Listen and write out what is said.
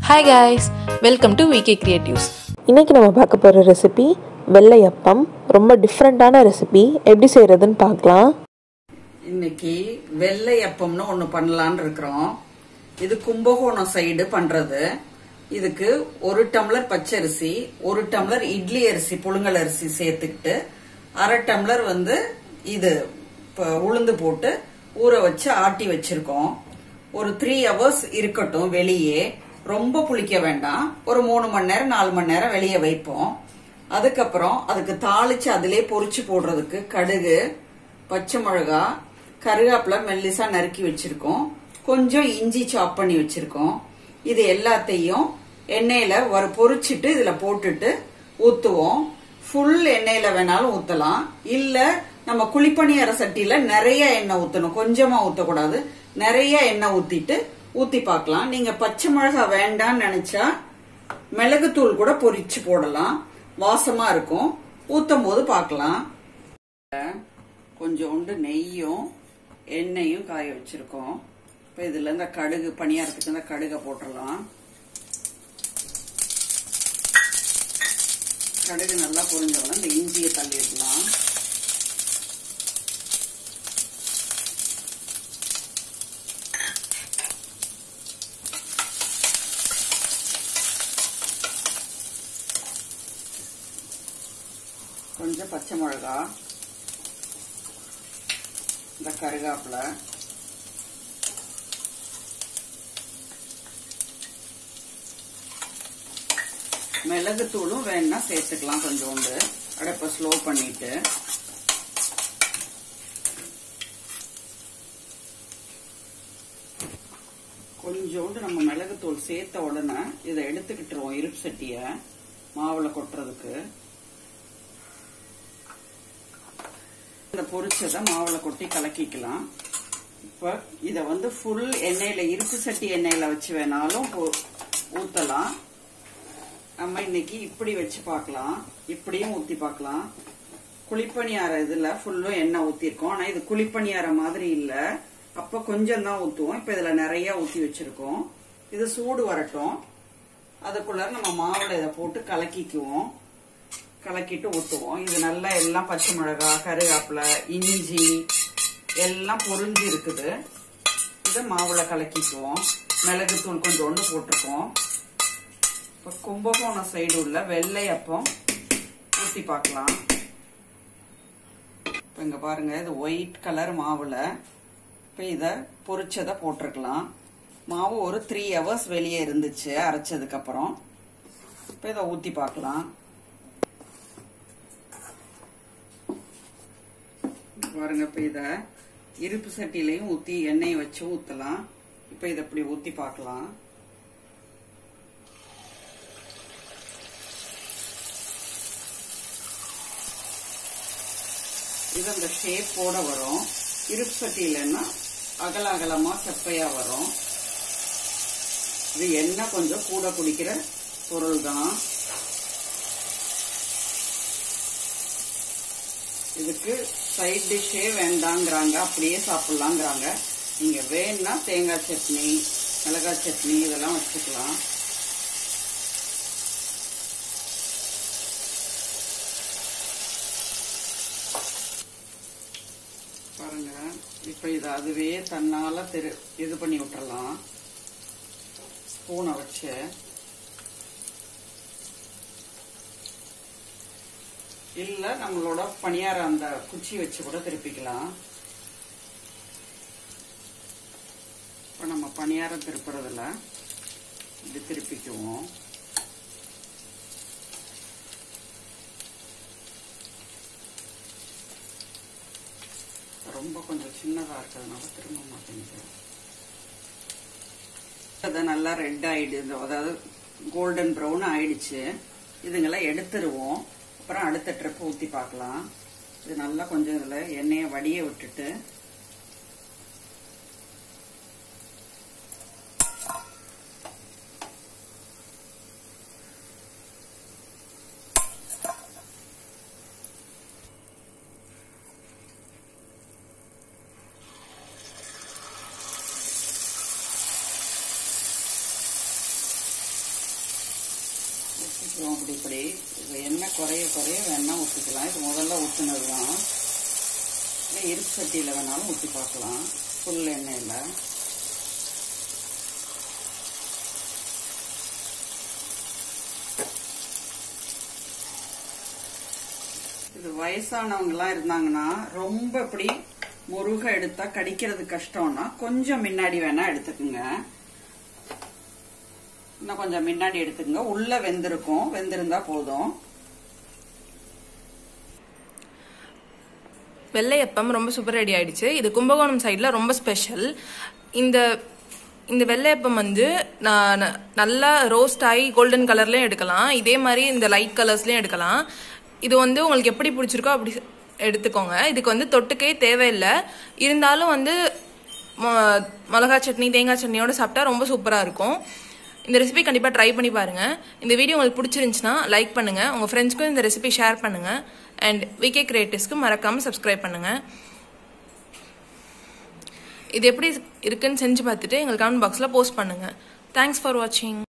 hi guys welcome to VK creatives இன்றைக்கி நம்ம பார்க்க போகிற ரெசிபி வெள்ளையப்பம் ரொம்ப டிஃப்ரெண்ட்டான ரெசிபி எப்படி செய்கிறதுன்னு பார்க்கலாம் இன்னைக்கு வெள்ளை அப்பம்னு ஒன்று பண்ணலான்னு இருக்கிறோம் இது கும்பகோணம் சைடு பண்றது இதுக்கு ஒரு டம்ளர் பச்சரிசி ஒரு டம்ளர் இட்லி அரிசி புழுங்கல் அரிசி சேர்த்துக்கிட்டு அரை டம்ளர் வந்து இது ப- உளுந்து போட்டு ஊற வச்சு ஆட்டி வச்சிருக்கோம் ஒரு த்ரீ ஹவர்ஸ் இருக்கட்டும் வெளியே ரொம்ப புளிக்க வேண்டாம் ஒரு மூணு மணி நேரம் நாலு மணி நேரம் வெளியே வைப்போம் அதுக்கப்புறம் அதுக்கு தாளிச்சு அதிலே பொரிச்சு போடுறதுக்கு கடுகு பச்சை மிளகா கருவேப்பிலை மெல்லிசா நறுக்கி வச்சிருக்கோம் கொஞ்சம் இஞ்சி சாப் பண்ணி வச்சிருக்கோம் இது எல்லாத்தையும் எண்ணெயில ஒரு பொரிச்சிட்டு இதுல போட்டுட்டு ஊத்துவோம் ஃபுல் எண்ணெயில வேணாலும் ஊத்தலாம் இல்ல நம்ம குழிப்பணியார சட்டியில நிறைய எண்ணெய் ஊத்தணும் கொஞ்சமா ஊத்தக்கூடாது நிறைய எண்ணெய் ஊத்திட்டு ஊத்தி பார்க்கலாம் நீங்க பச்சை மிளகா வேண்டாம்னு நினைச்சா மிளகுத்தூள் கூட பொரிச்சு போடலாம் வாசமா இருக்கும் ஊத்தும் போது பார்க்கலாம் கொஞ்சோண்டு நெய்யும் எண்ணெயும் காய வச்சிருக்கோம் இப்போ இதுல இந்த கடுகு பணியாரத்துக்கு இந்த கடுகை போட்டுடலாம் கடுகு நல்லா பொரிஞ்சவங்க இந்த இஞ்சியை தள்ளிடலாம் கொஞ்சம் பச்சை மிளகா இந்த கருகாப்பிலை மிளகுத்தூளும் வேணா சேர்த்துக்கலாம் கொஞ்சோண்டு அடுப்பை ஸ்லோ பண்ணிட்டு கொஞ்சோண்டு நம்ம மிளகுத்தூள் சேர்த்த உடனே இதை எடுத்துக்கிட்டுருவோம் இருப்பு சட்டிய மாவுல கொட்டுறதுக்கு இந்த பொரிச்சதை மாவுல கொட்டி கலக்கிக்கலாம் இப்ப இத வந்து ஃபுல் எண்ணெயில இருப்பு சட்டி எண்ணெயில வச்சு வேணாலும் பொ- ஊத்தலாம் நம்ம இன்னைக்கு இப்படி வச்சு பார்க்கலாம் இப்படியும் ஊத்தி பார்க்கலாம் குழிப்பணியார இதுல ஃபுல்லும் எண்ணெய் ஊத்திருக்கோம் ஆனா இது குழிப்பணியார மாதிரி இல்ல அப்ப கொஞ்சம் தான் ஊத்துவோம் இப்ப இதுல நிறைய ஊத்தி வச்சிருக்கோம் இது சூடு வரட்டும் அதுக்குள்ள நம்ம மாவுல இதை போட்டு கலக்கிக்குவோம் கலக்கிட்டு ஊத்துவோம் இது நல்லா எல்லாம் பச்சை மிளகா கருவேப்பிலை இஞ்சி எல்லாம் பொரிஞ்சு இருக்குது இதை மாவுல கலக்கிக்குவோம் மிளகுத்தூள் கொஞ்சோண்டு போட்டிருக்கோம் இப்போ கும்பகோணம் சைடு உள்ள வெள்ளை அப்பம் ஊத்தி பார்க்கலாம் இப்போ இங்க பாருங்க இது ஒயிட் கலர் மாவுல இப்போ இதை பொரிச்சதை போட்டிருக்கலாம் மாவு ஒரு த்ரீ ஹவர்ஸ் வெளியே இருந்துச்சு அரைச்சதுக்கு அப்புறம் இப்போ இதை ஊத்தி பார்க்கலாம் பாருங்க இப்ப இத இருப்பு சட்டிலையும் ஊத்தி எண்ணெய் வச்சு ஊத்தலாம் இப்ப இத இப்படி ஊத்தி பார்க்கலாம் இது அந்த ஷேப்போட வரும் இருப்பு சட்டியிலன்னா அகல அகலமா செப்பையா வரும் இது எண்ணெய் கொஞ்சம் கூட குடிக்கிற பொருள் தான் இதுக்கு சைட் டிஷ்ஷே வேண்டாங்கிறாங்க அப்படியே சாப்பிடலாங்கிறாங்க நீங்க வேணும்னா தேங்காய் சட்னி மிளகாய் சட்னி இதெல்லாம் வச்சுக்கலாம் பாருங்க இப்ப இது அதுவே தன்னால தெரு இது பண்ணி விட்டுறலாம் ஸ்பூனை வச்சு இல்ல நம்மளோட பணியார அந்த குச்சி வச்சு கூட திருப்பிக்கலாம் இப்ப நம்ம பணியாரம் திருப்புறதுல இப்படி திருப்பிக்குவோம் ரொம்ப கொஞ்சம் சின்னதா இருக்கிறதுனால திரும்ப மாட்டேங்குது அது நல்லா ரெட் ஆயிடுது அதாவது கோல்டன் ப்ரௌன் ஆயிடுச்சு இதுங்கெல்லாம் எடுத்துருவோம் அப்புறம் அடுத்த ட்ரிப் ஊத்தி பார்க்கலாம் இது நல்லா கொஞ்சம் இதுல எண்ணெயை வடிய விட்டுட்டு ஊற்றிக்கிறோம் அப்படி இப்படி இது எண்ணெய் குறைய குறைய வேணா ஊற்றிக்கலாம் இது முதல்ல ஊற்றுனது தான் இல்லை இருப்பு சட்டியில் வேணாலும் ஊற்றி பார்க்கலாம் ஃபுல் எண்ணெயில் இது வயசானவங்கலாம் இருந்தாங்கன்னா ரொம்ப இப்படி முருக எடுத்தா கடிக்கிறது கஷ்டம்னா கொஞ்சம் முன்னாடி வேணா எடுத்துக்குங்க இன்னும் கொஞ்சம் முன்னாடி எடுத்துக்கங்க உள்ள வெந்திருக்கும் வெந்திருந்தா போதும் வெள்ளையப்பம் ரொம்ப சூப்பர் ரெடி ஆயிடுச்சு இது கும்பகோணம் சைடில் ரொம்ப ஸ்பெஷல் இந்த இந்த வெள்ளையப்பம் வந்து நான் ந- நல்லா ரோஸ்ட் ஆகி கோல்டன் கலர்லயும் எடுக்கலாம் இதே மாதிரி இந்த லைட் கலர்ஸ்லயும் எடுக்கலாம் இது வந்து உங்களுக்கு எப்படி பிடிச்சிருக்கோ அப்படி எடுத்துக்கோங்க இதுக்கு வந்து தொட்டுக்கே தேவையில்லை இருந்தாலும் வந்து மொ- மிளகா சட்னி தேங்காய் சட்னியோட சாப்பிட்டா ரொம்ப சூப்பராக இருக்கும் இந்த ரெசிபி கண்டிப்பாக ட்ரை பண்ணி பாருங்க இந்த வீடியோ உங்களுக்கு பிடிச்சிருந்துச்சுன்னா லைக் பண்ணுங்க உங்க ஃப்ரெண்ட்ஸ்க்கும் இந்த ரெசிபி ஷேர் பண்ணுங்க அண்ட் விகே கிரியேட்டிவ்ஸ்க்கு மறக்காம சப்ஸ்கிரைப் பண்ணுங்க இது எப்படி இருக்குன்னு செஞ்சு பார்த்துட்டு எங்களுக்கு கமெண்ட் பாக்ஸில் போஸ்ட் பண்ணுங்க தேங்க்ஸ் ஃபார் வாட்சிங்